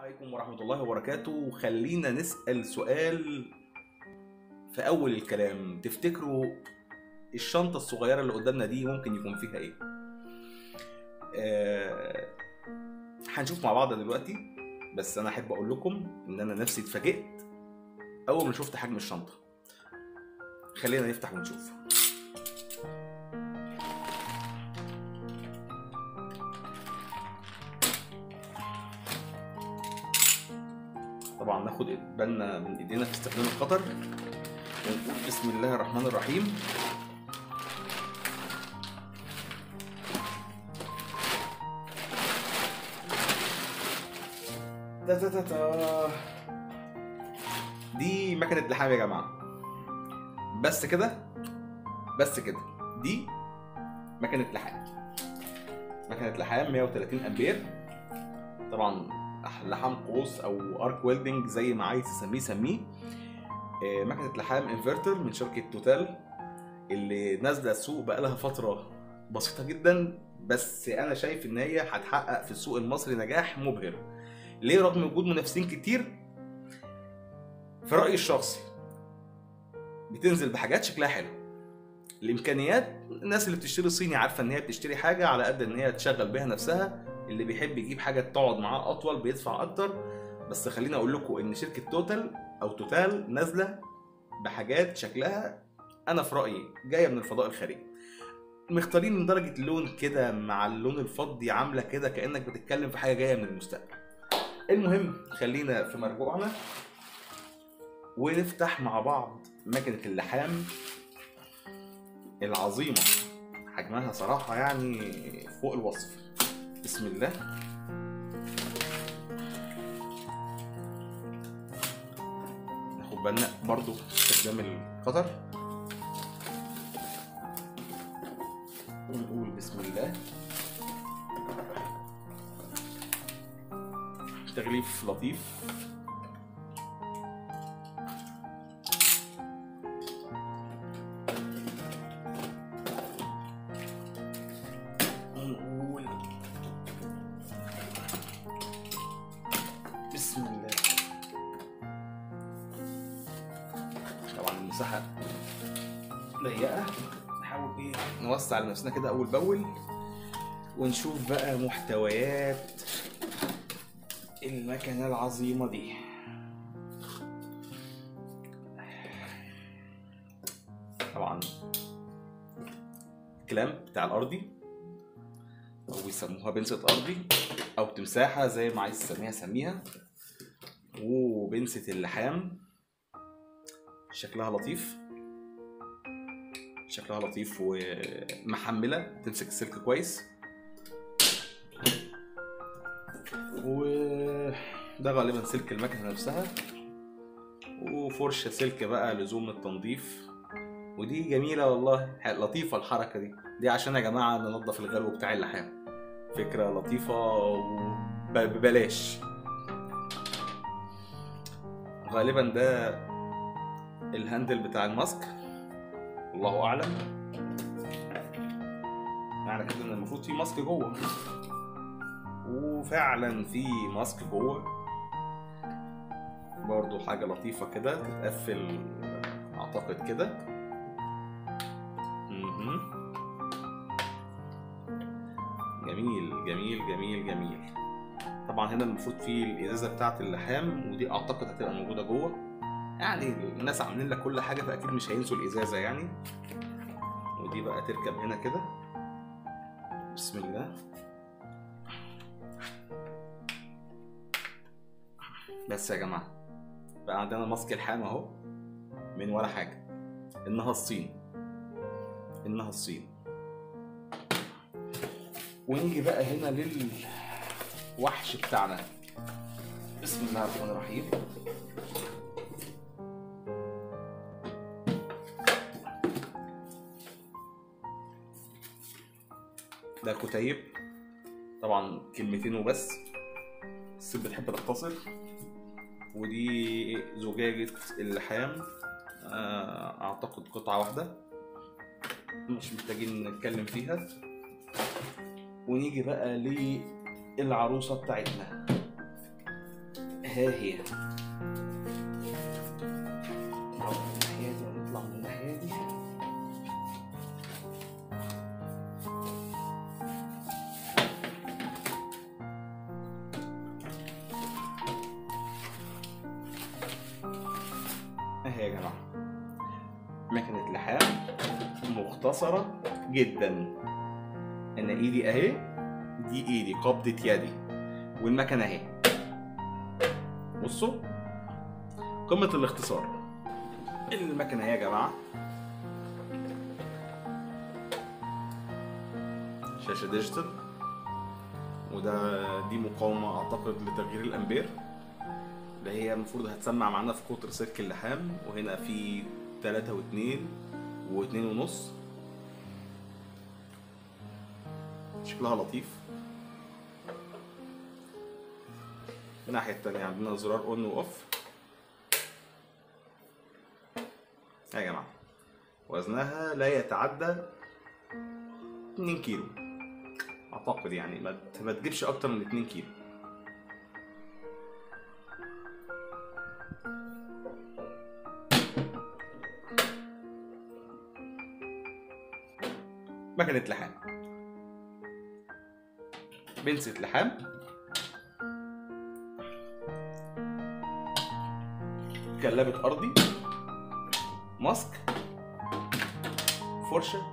عليكم ورحمة الله وبركاته خلينا نسأل سؤال في أول الكلام تفتكروا الشنطة الصغيرة اللي قدامنا دي ممكن يكون فيها إيه؟ آه، هنشوف مع بعض دلوقتي بس أنا أحب أقول لكم إن أنا نفسي اتفاجئت أول ما شفت حجم الشنطة خلينا نفتح ونشوف طبعا ناخد بالنا من ايدينا في استخدام القطر ونقول بسم الله الرحمن الرحيم تا تا تا تا. دي مكنة لحام يا جماعة بس كده بس كده دي مكنة لحام مكنة لحام 130 امبير طبعا لحام قوس او ارك ويلدنج زي ما عايز تسميه سميه آه، مكنه لحام انفرتر من شركه توتال اللي نازله السوق بقالها فتره بسيطه جدا بس انا شايف ان هي هتحقق في السوق المصري نجاح مبهر ليه رغم وجود منافسين كتير في رايي الشخصي بتنزل بحاجات شكلها حلو الامكانيات الناس اللي بتشتري صيني عارفه ان هي بتشتري حاجه على قد ان هي تشغل بيها نفسها اللي بيحب يجيب حاجه تقعد معاه اطول بيدفع اكتر بس خليني اقول لكم ان شركه توتال او توتال نازله بحاجات شكلها انا في رايي جايه من الفضاء الخارجي مختارين من درجه اللون كده مع اللون الفضي عامله كده كانك بتتكلم في حاجه جايه من المستقبل المهم خلينا في مرجوعنا ونفتح مع بعض مكنه اللحام العظيمه حجمها صراحه يعني فوق الوصف بسم الله ناخد بالنا برضو استخدام القطر ونقول بسم الله تغليف لطيف ونقول بسم الله طبعا المساحة ضيقة نحاول ايه نوسع لنفسنا كده أول بأول ونشوف بقى محتويات المكنة العظيمة دي طبعا الكلام بتاع الأرضي أو بيسموها بنسة أرضي أو تمساحة زي ما عايز تسميها سميها وبنسة اللحام شكلها لطيف شكلها لطيف ومحملة تمسك السلك كويس وده غالبا سلك المكنة نفسها وفرشة سلك بقى لزوم التنظيف ودي جميلة والله لطيفة الحركة دي دي عشان يا جماعة ننظف الغلو بتاع اللحام فكرة لطيفة وببلاش غالبا ده الهاندل بتاع الماسك الله اعلم معنى كده ان المفروض في ماسك جوه وفعلا في ماسك جوه برضو حاجة لطيفة كده تتقفل اعتقد كده مهم. جميل جميل جميل جميل طبعا هنا المفروض في الازازه بتاعه اللحام ودي اعتقد هتبقى موجوده جوه يعني الناس عاملين لك كل حاجه فاكيد مش هينسوا الازازه يعني ودي بقى تركب هنا كده بسم الله بس يا جماعه بقى عندنا ماسك الحام اهو من ولا حاجه انها الصين انها الصين ونيجي بقى هنا للوحش بتاعنا بسم الله الرحمن الرحيم ده كتيب طبعا كلمتين وبس الست بتحب تختصر ودي زجاجة اللحام آه، اعتقد قطعة واحدة مش محتاجين نتكلم فيها ونيجي بقى للعروسة بتاعتنا ها هي نروح من الناحية دي ونطلع من الناحية دي اهي يا جماعة مكنة لحام مختصرة جدا انا ايدي اهي دي ايدي قبضة يدي والمكنة اهي بصوا قمة الاختصار المكنة اهي يا جماعة شاشة ديجيتال وده دي مقاومة اعتقد لتغيير الامبير اللي هي المفروض هتسمع معانا في قطر سلك اللحام وهنا في تلاتة واتنين واتنين ونص شكلها لطيف الناحية التانية عندنا زرار اون واوف يا جماعة وزنها لا يتعدى 2 كيلو اعتقد يعني ما ت- ما تجيبش اكتر من 2 كيلو مكنة لحام بنسة لحام كلابة أرضي ماسك فرشة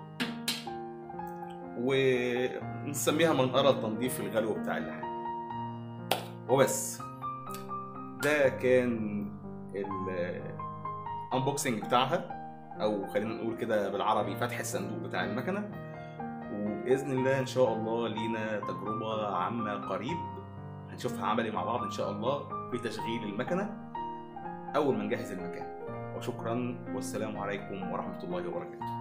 ونسميها منقرة لتنظيف الغلو بتاع اللحام وبس ده كان الانبوكسنج بتاعها او خلينا نقول كده بالعربي فتح الصندوق بتاع المكنه وباذن الله ان شاء الله لينا تجربه عامه قريب هنشوفها عملي مع بعض ان شاء الله بتشغيل المكنه اول ما نجهز المكان وشكرا والسلام عليكم ورحمه الله وبركاته